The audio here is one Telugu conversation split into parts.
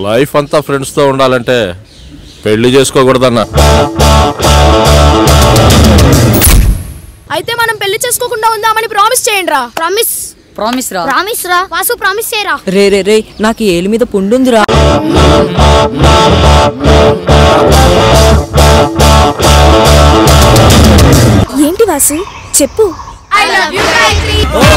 లైఫ్ అంతా ఫ్రెండ్స్తో ఉండాలంటే పెళ్లి చేసుకోకూడదన్నా అయితే మనం పెళ్లి చేసుకోకుండా ఉందామని ప్రామిస్ చేయండి రా ప్రామిస్ ప్రామిస్ రా ప్రామిస్ రా వాసు ప్రామిస్ చేయరా రే రే రే నాకు ఈ ఏలు మీద పుండుందిరా ఏంటి వాసు చెప్పు ఐ లవ్ యు గాయత్రి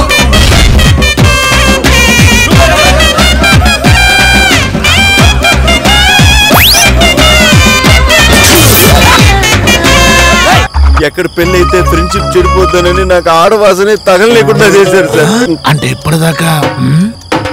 ఎక్కడ పెళ్లి అయితే ఫ్రెండ్షిప్ చెడిపోతానని నాకు ఆడవాసనే తగలలేకుండా చేశారు సార్ అంటే ఇప్పటిదాకా మ్?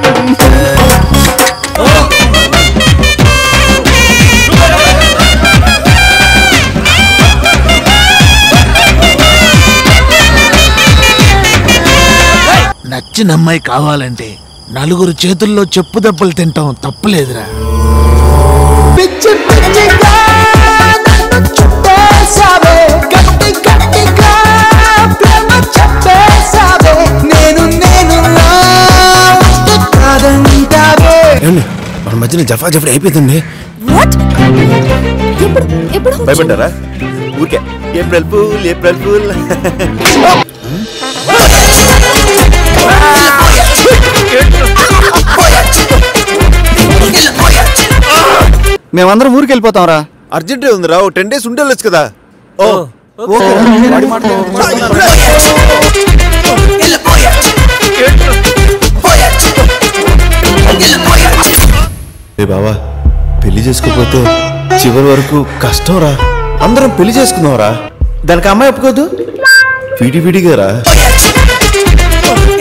నచ్చిన అమ్మాయి కావాలంటే నలుగురు చేతుల్లో చెప్పు దెబ్బలు తింటాం తప్పులేదురా పిచ్చి పిచ్చిగా నన్ను చుట్టేసావే గట్టి గట్టిగా ప్రేమ చెప్పేసావే నేను నేను కాదంటావే ఏమండి మన మధ్యన జఫా జఫరీ అయిపోయిందండి వాట్ ఎప్పుడు ఎప్పుడు భయపడ్డారా ఊరికే ఏప్రిల్ ఫూల్ ఏప్రిల్ ఫూల్ మేమందరం ఊరికి వెళ్ళిపోతాం రా అర్జెంటే ఉందిరా ఓ టెన్ డేస్ ఉండే వెళ్ళొచ్చు కదా ఓ ఏ బావా పెళ్లి చేసుకోకపోతే చివరి వరకు కష్టం రా అందరం పెళ్లి చేసుకుందాం రా దానికి అమ్మాయి ఒప్పుకోదు విడివిడిగా రా